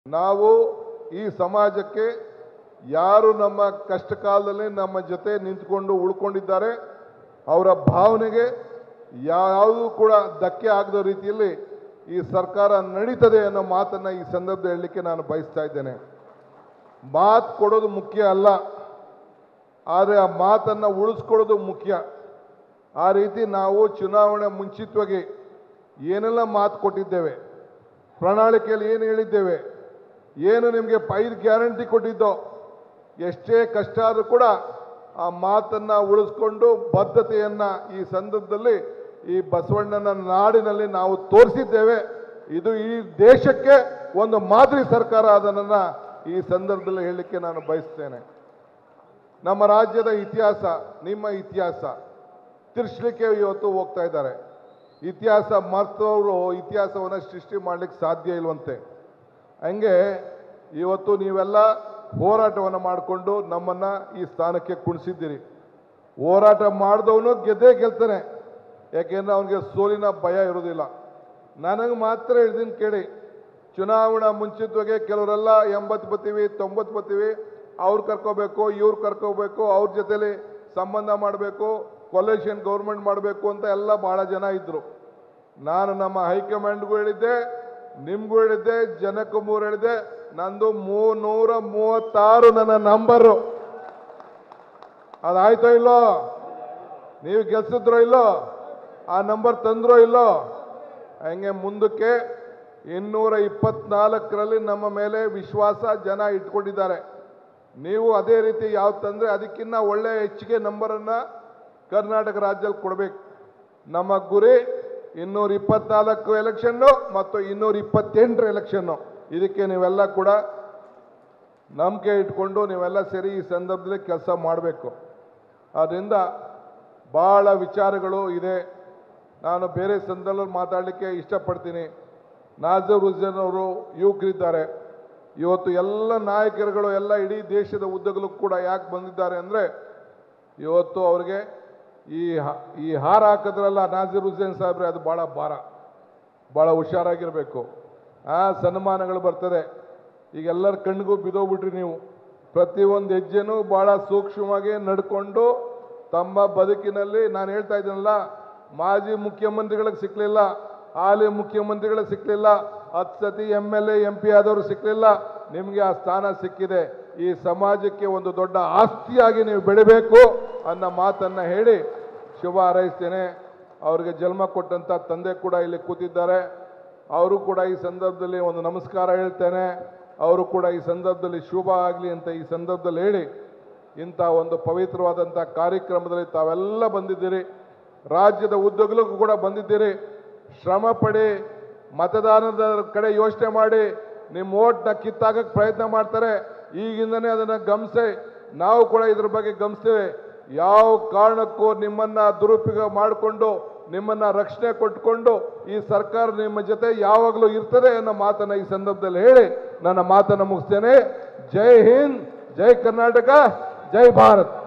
ನಾವು ಈ ಸಮಾಜಕ್ಕೆ ಯಾರು ನಮ್ಮ ಕಷ್ಟ ಕಾಲದಲ್ಲಿ ನಮ್ಮ ಜೊತೆ ನಿಂತ್ಕೊಂಡು ಉಳ್ಕೊಂಡಿದ್ದಾರೆ ಅವರ ಭಾವನೆಗೆ ಯಾವುದು ಕೂಡ ಧಕ್ಕೆ ಆಗದ ರೀತಿಯಲ್ಲಿ ಈ ಸರ್ಕಾರ ನಡೀತದೆ ಅನ್ನೋ ಮಾತನ್ನ ಈ ಸಂದರ್ಭದಲ್ಲಿ ಹೇಳಲಿಕ್ಕೆ ನಾನು ಬಯಸ್ತಾ ಇದ್ದೇನೆ ಮಾತು ಕೊಡೋದು ಮುಖ್ಯ ಅಲ್ಲ ಆದರೆ ಆ ಮಾತನ್ನು ಉಳಿಸ್ಕೊಳ್ಳೋದು ಮುಖ್ಯ ಆ ರೀತಿ ನಾವು ಚುನಾವಣೆ ಮುಂಚಿತವಾಗಿ ಏನೆಲ್ಲ ಮಾತು ಕೊಟ್ಟಿದ್ದೇವೆ ಪ್ರಣಾಳಿಕೆಯಲ್ಲಿ ಏನು ಹೇಳಿದ್ದೇವೆ ಏನು ನಿಮಗೆ ಐದು ಗ್ಯಾರಂಟಿ ಕೊಟ್ಟಿದ್ದೋ ಎಷ್ಟೇ ಕಷ್ಟ ಆದರೂ ಕೂಡ ಆ ಮಾತನ್ನು ಉಳಿಸ್ಕೊಂಡು ಬದ್ಧತೆಯನ್ನು ಈ ಸಂದರ್ಭದಲ್ಲಿ ಈ ಬಸವಣ್ಣನ ನಾಡಿನಲ್ಲಿ ನಾವು ತೋರಿಸಿದ್ದೇವೆ ಇದು ಈ ದೇಶಕ್ಕೆ ಒಂದು ಮಾದರಿ ಸರ್ಕಾರ ಅದನ್ನು ಈ ಸಂದರ್ಭದಲ್ಲಿ ಹೇಳಲಿಕ್ಕೆ ನಾನು ಬಯಸ್ತೇನೆ ನಮ್ಮ ರಾಜ್ಯದ ಇತಿಹಾಸ ನಿಮ್ಮ ಇತಿಹಾಸ ತಿರ್ಸ್ಲಿಕ್ಕೆ ಇವತ್ತು ಹೋಗ್ತಾ ಇದ್ದಾರೆ ಇತಿಹಾಸ ಮರ್ತವರು ಇತಿಹಾಸವನ್ನು ಸೃಷ್ಟಿ ಮಾಡ್ಲಿಕ್ಕೆ ಸಾಧ್ಯ ಇಲ್ವಂತೆ ಹಂಗೆ ಇವತ್ತು ನೀವೆಲ್ಲ ಹೋರಾಟವನ್ನು ಮಾಡಿಕೊಂಡು ನಮ್ಮನ್ನ ಈ ಸ್ಥಾನಕ್ಕೆ ಕುಣಿಸಿದ್ದೀರಿ ಹೋರಾಟ ಮಾಡಿದವನು ಗೆದ್ದೇ ಗೆಲ್ತಾನೆ ಯಾಕೆಂದ್ರೆ ಅವನಿಗೆ ಸೋಲಿನ ಭಯ ಇರೋದಿಲ್ಲ ನನಗೆ ಮಾತ್ರ ಹೇಳ್ತೀನಿ ಕೇಳಿ ಚುನಾವಣಾ ಮುಂಚಿತವಾಗಿ ಕೆಲವರೆಲ್ಲ ಎಂಬತ್ತು ಬತ್ತೀವಿ ತೊಂಬತ್ತು ಬತ್ತೀವಿ ಅವ್ರು ಕರ್ಕೋಬೇಕು ಇವ್ರು ಕರ್ಕೋಬೇಕು ಅವ್ರ ಜೊತೆಲಿ ಸಂಬಂಧ ಮಾಡಬೇಕು ಕೊಲೇಷನ್ ಗೌರ್ಮೆಂಟ್ ಮಾಡಬೇಕು ಅಂತ ಎಲ್ಲ ಭಾಳ ಜನ ಇದ್ರು ನಾನು ನಮ್ಮ ಹೈಕಮಾಂಡ್ಗೂ ಹೇಳಿದ್ದೆ ನಿಮ್ಗೂ ಹೇಳಿದ್ದೆ ಜನಕ್ಕೂ ಮೂರು ಹೇಳಿದ್ದೆ ನಂದು ಮೂನ್ನೂರ ಮೂವತ್ತಾರು ನನ್ನ ನಂಬರು ಅದಾಯ್ತೋ ಇಲ್ಲೋ ನೀವು ಗೆಲ್ಸಿದ್ರೋ ಇಲ್ಲೋ ಆ ನಂಬರ್ ತಂದ್ರೋ ಇಲ್ಲೋ ಹಂಗೆ ಮುಂದಕ್ಕೆ ಇನ್ನೂರ ಇಪ್ಪತ್ನಾಲ್ಕರಲ್ಲಿ ನಮ್ಮ ಮೇಲೆ ವಿಶ್ವಾಸ ಜನ ಇಟ್ಕೊಂಡಿದ್ದಾರೆ ನೀವು ಅದೇ ರೀತಿ ಯಾವ ತಂದ್ರೆ ಅದಕ್ಕಿಂತ ಒಳ್ಳೆ ಹೆಚ್ಚಿಗೆ ನಂಬರನ್ನು ಕರ್ನಾಟಕ ರಾಜ್ಯದಲ್ಲಿ ಕೊಡಬೇಕು ನಮ್ಮ ಗುರಿ ಇನ್ನೂರ ಇಪ್ಪತ್ನಾಲ್ಕು ಎಲೆಕ್ಷನ್ನು ಮತ್ತು ಇನ್ನೂರ ಇಪ್ಪತ್ತೆಂಟರ ಎಲೆಕ್ಷನ್ನು ಇದಕ್ಕೆ ನೀವೆಲ್ಲ ಕೂಡ ನಂಬಿಕೆ ಇಟ್ಕೊಂಡು ನೀವೆಲ್ಲ ಸೇರಿ ಈ ಸಂದರ್ಭದಲ್ಲಿ ಕೆಲಸ ಮಾಡಬೇಕು ಆದ್ದರಿಂದ ಭಾಳ ವಿಚಾರಗಳು ಇದೆ ನಾನು ಬೇರೆ ಸಂದರ್ಭದಲ್ಲಿ ಮಾತಾಡಲಿಕ್ಕೆ ಇಷ್ಟಪಡ್ತೀನಿ ನಾಜರ್ ಹುಸೇನ್ ಅವರು ಯುವಕರಿದ್ದಾರೆ ಇವತ್ತು ಎಲ್ಲ ನಾಯಕರುಗಳು ಎಲ್ಲ ಇಡೀ ದೇಶದ ಉದ್ದಗಲೂ ಕೂಡ ಯಾಕೆ ಬಂದಿದ್ದಾರೆ ಅಂದರೆ ಇವತ್ತು ಅವ್ರಿಗೆ ಈ ಹ- ಈ ಹಾರ ಹಾಕಿದ್ರಲ್ಲ ನಾಜೀರ್ ಹುಸೇನ್ ಸಾಹೇಬ್ರೆ ಅದು ಭಾಳ ಭಾರ ಭಾಳ ಹುಷಾರಾಗಿರಬೇಕು ಆ ಸನ್ಮಾನಗಳು ಬರ್ತದೆ ಈಗ ಎಲ್ಲರ ಕಣ್ಣಿಗೂ ಬಿದ್ದೋಗ್ಬಿಟ್ರಿ ನೀವು ಪ್ರತಿಯೊಂದು ಹೆಜ್ಜೆನೂ ಭಾಳ ಸೂಕ್ಷ್ಮವಾಗಿ ನಡ್ಕೊಂಡು ತಮ್ಮ ಬದುಕಿನಲ್ಲಿ ನಾನು ಹೇಳ್ತಾ ಇದ್ದೀನಲ್ಲ ಮಾಜಿ ಮುಖ್ಯಮಂತ್ರಿಗಳಿಗೆ ಸಿಕ್ಕಲಿಲ್ಲ ಹಾಲಿ ಮುಖ್ಯಮಂತ್ರಿಗಳಿಗೆ ಸಿಕ್ಕಲಿಲ್ಲ ಹತ್ತು ಸತಿ M L A M P ಆದವರು ಸಿಕ್ಕಲಿಲ್ಲ ನಿಮಗೆ ಆ ಸ್ಥಾನ ಸಿಕ್ಕಿದೆ ಈ ಸಮಾಜಕ್ಕೆ ಒಂದು ದೊಡ್ಡ ಆಸ್ತಿಯಾಗಿ ನೀವು ಬೆಳಿಬೇಕು ಅನ್ನೋ ಮಾತನ್ನು ಹೇಳಿ ಶುಭ ಹಾರೈಸ್ತೇನೆ ಅವರಿಗೆ ಜನ್ಮ ಕೊಟ್ಟಂಥ ತಂದೆ ಕೂಡ ಇಲ್ಲಿ ಕೂತಿದ್ದಾರೆ ಅವರು ಕೂಡ ಈ ಸಂದರ್ಭದಲ್ಲಿ ಒಂದು ನಮಸ್ಕಾರ ಹೇಳ್ತೇನೆ ಅವರು ಕೂಡ ಈ ಸಂದರ್ಭದಲ್ಲಿ ಶುಭ ಆಗಲಿ ಅಂತ ಈ ಸಂದರ್ಭದಲ್ಲಿ ಹೇಳಿ ಇಂಥ ಒಂದು ಪವಿತ್ರವಾದಂಥ ಕಾರ್ಯಕ್ರಮದಲ್ಲಿ ತಾವೆಲ್ಲ ಬಂದಿದ್ದೀರಿ ರಾಜ್ಯದ ಉದ್ದಗಲೂ ಕೂಡ ಬಂದಿದ್ದೀರಿ ಶ್ರಮ ಪಡಿ ಮತದಾನದ ಕಡೆ ಯೋಚನೆ ಮಾಡಿ ನಿಮ್ಮ ಓಟ್ನ ಕಿತ್ತಾಕಕ್ಕೆ ಪ್ರಯತ್ನ ಮಾಡ್ತಾರೆ ಈಗಿಂದನೇ ಅದನ್ನು ಗಮನಿಸಿ ನಾವು ಕೂಡ ಇದ್ರ ಬಗ್ಗೆ ಗಮನಿಸ್ತೇವೆ ಯಾವ ಕಾರಣಕ್ಕೂ ನಿಮ್ಮನ್ನ ದುರುಪಯೋಗ ಮಾಡಿಕೊಂಡು ನಿಮ್ಮನ್ನ ರಕ್ಷಣೆ ಕೊಟ್ಕೊಂಡು ಈ ಸರ್ಕಾರ ನಿಮ್ಮ ಜೊತೆ ಯಾವಾಗಲೂ ಇರ್ತದೆ ಅನ್ನೋ ಮಾತನ್ನ ಈ ಸಂದರ್ಭದಲ್ಲಿ ಹೇಳಿ ನನ್ನ ಮಾತನ್ನು ಮುಗಿಸ್ತೇನೆ ಜೈ ಹಿಂದ್ ಜೈ ಕರ್ನಾಟಕ ಜೈ ಭಾರತ್